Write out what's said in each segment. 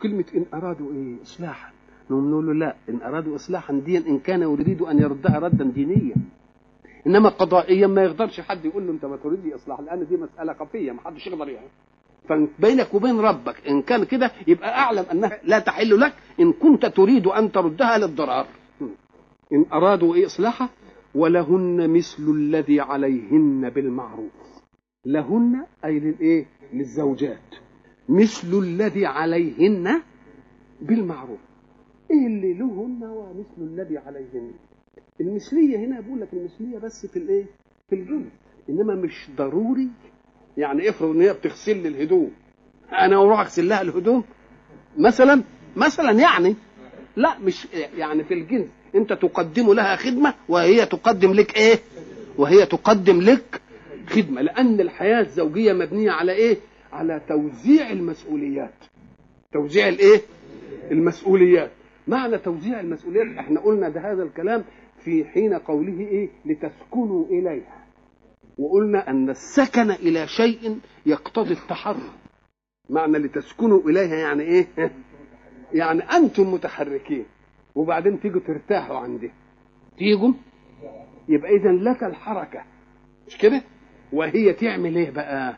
كلمة إن أرادوا إيه إصلاحا نقوم نقول له لا إن أرادوا إصلاحا ديا إن كان يريد أن يردها ردا دينيا إنما قضائيا ما يقدرش حد يقول له أنت ما تريدي إصلاح لأن دي مسألة خفية ما حدش يقدر يعني فبينك وبين ربك إن كان كده يبقى أعلم أنها لا تحل لك إن كنت تريد أن تردها للضرار إن أرادوا إيه إصلاحا ولهن مثل الذي عليهن بالمعروف لهن أي للإيه للزوجات مثل الذي عليهن بالمعروف ايه اللي لهن ومثل الذي عليهن المثليه هنا بقول لك المثليه بس في الايه في الجنس انما مش ضروري يعني افرض ان هي بتغسل لي الهدوم انا اروح اغسل لها الهدوم مثلا مثلا يعني لا مش يعني في الجنس انت تقدم لها خدمه وهي تقدم لك ايه وهي تقدم لك خدمه لان الحياه الزوجيه مبنيه على ايه على توزيع المسؤوليات توزيع الايه المسؤوليات معنى توزيع المسؤوليات احنا قلنا ده هذا الكلام في حين قوله ايه لتسكنوا اليها وقلنا ان السكن الى شيء يقتضي التحرك معنى لتسكنوا اليها يعني ايه يعني انتم متحركين وبعدين تيجوا ترتاحوا عندها تيجوا يبقى اذا لك الحركه مش كده وهي تعمل ايه بقى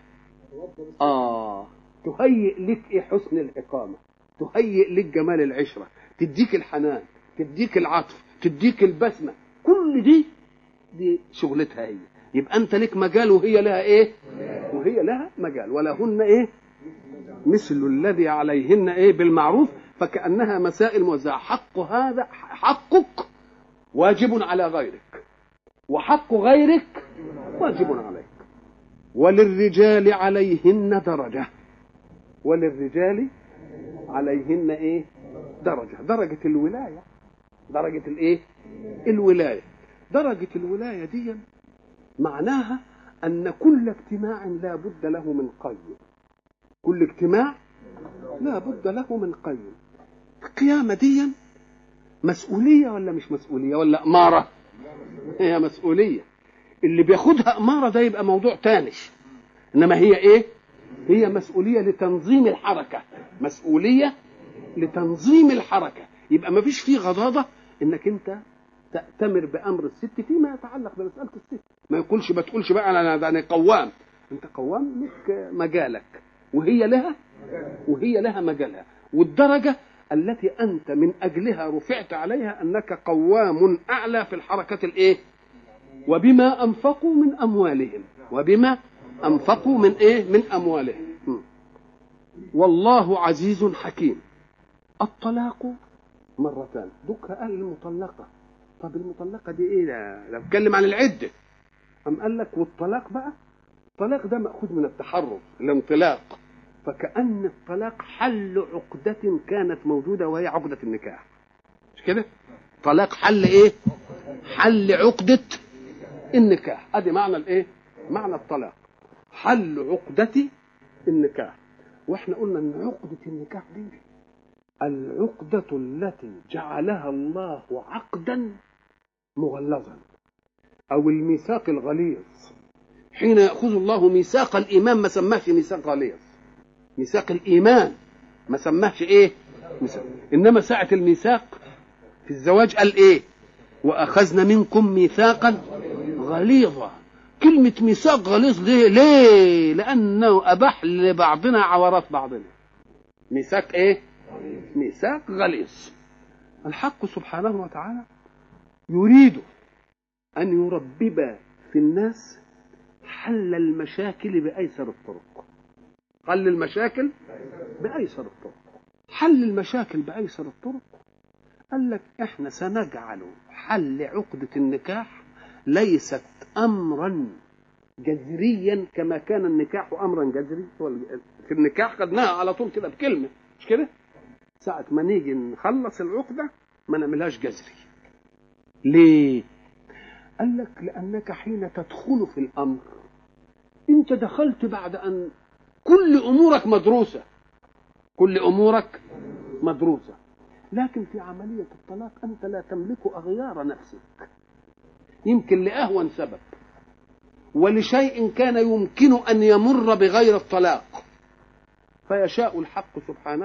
اه تهيئ لك ايه حسن الاقامه تهيئ لك جمال العشره تديك الحنان تديك العطف تديك البسمه كل دي دي شغلتها هي يبقى انت لك مجال وهي لها ايه وهي لها مجال ولهن ايه مثل الذي عليهن ايه بالمعروف فكانها مسائل موزعه حق هذا حقك واجب على غيرك وحق غيرك واجب عليك وللرجال عليهن درجه وللرجال عليهن ايه درجه درجه الولايه درجه الايه الولايه درجه الولايه دي معناها ان كل اجتماع لا بد له من قيم كل اجتماع لا بد له من قيم القيامه دي مسؤوليه ولا مش مسؤوليه ولا اماره هي مسؤوليه اللي بياخدها اماره ده يبقى موضوع تاني انما هي ايه هي مسؤوليه لتنظيم الحركه مسؤوليه لتنظيم الحركه يبقى ما فيش فيه غضاضه انك انت تأتمر بأمر الست فيما يتعلق بمسألة الست ما يقولش ما تقولش بقى أنا أنا قوام أنت قوام لك مجالك وهي لها وهي لها مجالها والدرجة التي أنت من أجلها رفعت عليها أنك قوام أعلى في الحركة الإيه وبما أنفقوا من أموالهم وبما أنفقوا من إيه من أموالهم والله عزيز حكيم الطلاق مرتان دك قال المطلقة طب المطلقة دي ايه ده؟ ده بتكلم عن العدة أم قال لك والطلاق بقى الطلاق ده مأخوذ من التحرر الانطلاق فكأن الطلاق حل عقدة كانت موجودة وهي عقدة النكاح مش كده؟ طلاق حل ايه؟ حل عقدة النكاح ادي معنى الايه؟ معنى الطلاق حل عقدة النكاح واحنا قلنا ان عقدة النكاح دي العقدة التي جعلها الله عقدا مغلظا او الميثاق الغليظ حين ياخذ الله ميثاق الايمان ما سماهش ميثاق غليظ ميثاق الايمان ما سماهش ايه ميثاق. انما ساعه الميثاق في الزواج قال ايه واخذنا منكم ميثاقا غليظا كلمة ميثاق غليظ ليه؟ ليه؟ لأنه أباح لبعضنا عورات بعضنا. ميثاق إيه؟ ميثاق غليظ. الحق سبحانه وتعالى يريد أن يربب في الناس حل المشاكل بأيسر الطرق. حل المشاكل بأيسر الطرق. حل المشاكل بأيسر الطرق قال لك احنا سنجعل حل عقدة النكاح ليست امرا جذريا كما كان النكاح امرا جذري في النكاح خدناها على طول كده بكلمه مش كده ساعة ما نيجي نخلص العقدة ما نعملهاش جذري ليه قال لك لأنك حين تدخل في الأمر أنت دخلت بعد أن كل أمورك مدروسة كل أمورك مدروسة لكن في عملية الطلاق أنت لا تملك أغيار نفسك يمكن لأهون سبب ولشيء كان يمكن أن يمر بغير الطلاق فيشاء الحق سبحانه